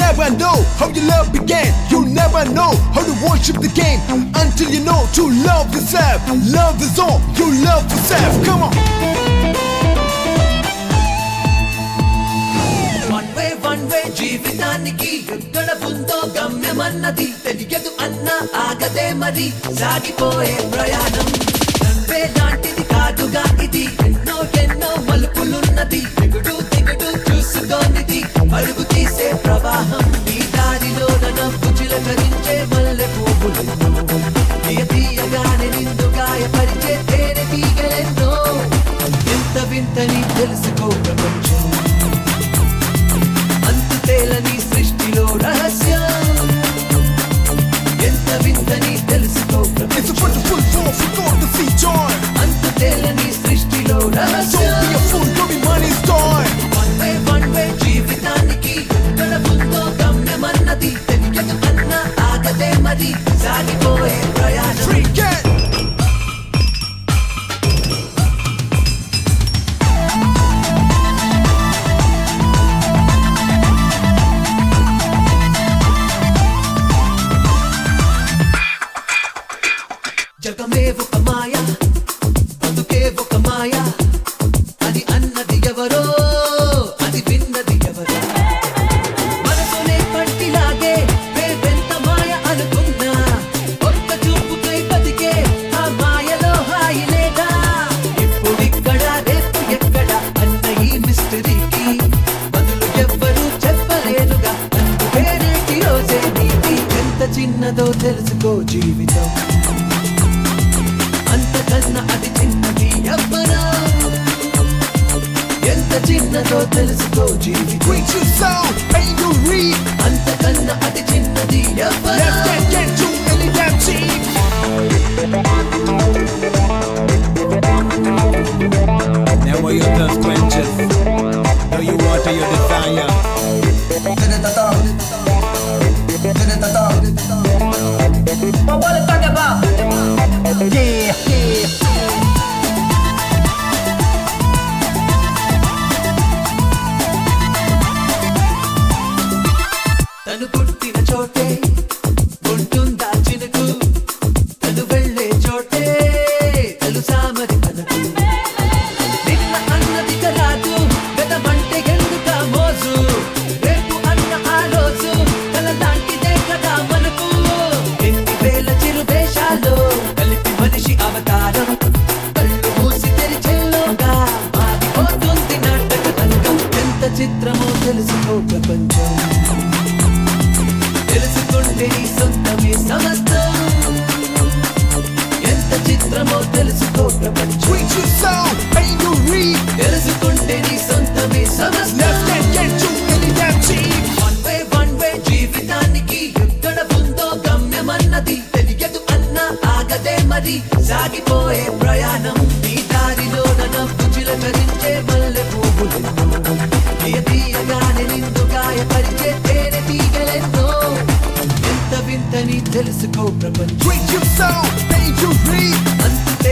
never know how your love began. You never know how to worship the game until you know to love yourself. Love is all you love yourself. Come on. One way one way జీవితానికి ఎక్కడ ఉందో గమ్యమన్నది తెలియదు అన్న ఆగదే మరి సాగిపోయే ప్రయాణం రంవే లాంటిది కాదుగా ఇది ఎన్నో ఎన్నో మలుపులున్నది దిగుడు దిగుడు చూసుకోనిది అడుగు తీసే ప్రవాహం ఈ దారిలో నవ్వు చిలకరించే మల్లె పువ్వులెన్నో తీయ తీయగానే నిండు గాయపరిచే తేనె తీగలెన్నో ఎంత వింతని తెలుసుకో ప్రపంచం అంతు తేలని సృష్టిలో రహస్యం ఎంత వింతని తెలుసుకో It's a ప్రపంచం wonderful force we got to see joy. అంతు తేలని సృష్టిలో Don't రహస్యం be a fool, don't be money's toy. One way one way జీవితానికి ఎక్కడ ఉందో గమ్యమన్నది తెలియదు అన్న ఆగదే మరి సాగిపోయే ప్రయాణం Freak it. జగమే ఒక మాయ బతుకే ఒక మాయ అది అన్నది ఎవరో అది విన్నది ఎవరో మనసునే పట్టిలాగే రేపెంత మాయ అనుకున్నా ఒక్క చూపుకై బతికే ఆ మాయలో హాయి లేదా ఇప్పుడిక్కడ రేపు ఎక్కడ అన్న ఈ మిస్టరీకి బదులు ఎవ్వరూ చెప్పలేరుగా అందుకే నేటి రోజే నీతి ఎంత చిన్నదో తెలుసుకో జీవితం అంతకన్నా అది చిన్నది ఎవ్వరో ఎంత చిన్నదో తెలుసుకో జీవితం Preach your soul, and you read. అంతకన్నా అది చిన్నది ఎవ్వరో Left hand can't do any damn cheap. Never your thirst quenches. Though you water your desire. Yeah, yeah. తను పుట్టిన చోటే ఉంటుందా చినుకు తను వెళ్ళే చోటే తెలుసా మరి తనకు నిన్న అన్నది రాదు గతమంటే ఎందుక మోజు రేపు అన్న ఆ రోజు కల లాంటిదే కదా మనకు ఎన్ని వేల చిరు దేశాలు కలిపి మనిషి అవతారం కళ్ళు మూసి తెరిచేలోగా మారిపోతుంది నాటక రంగం ఎంత చిత్రమో తెలుసుకో ప్రపంచం తెలుసుకుంటే నీ సొంతమే సమస్తం ఎంత చిత్రమో తెలుసుకో ప్రపంచం Preach your soul, and you read. తెలుసుకుంటే నీ సొంతమే సమస్తం Left hand can't do any damn cheap. One way one way జీవితానికి ఎక్కడ ఉందో గమ్యమన్నది తెలియదు అన్న ఆగదే మరి సాగిపోయే ప్రయాణం ఈ దారిలో నవ్వు చిలకరించే మల్లె పువ్వులెన్నో తీయ తీయగానే నిండు గాయపరిచే తేనె తీగలెన్నో ఎంత వింతని తెలుసుకో ప్రపంచం Preach your soul, and you read. Unto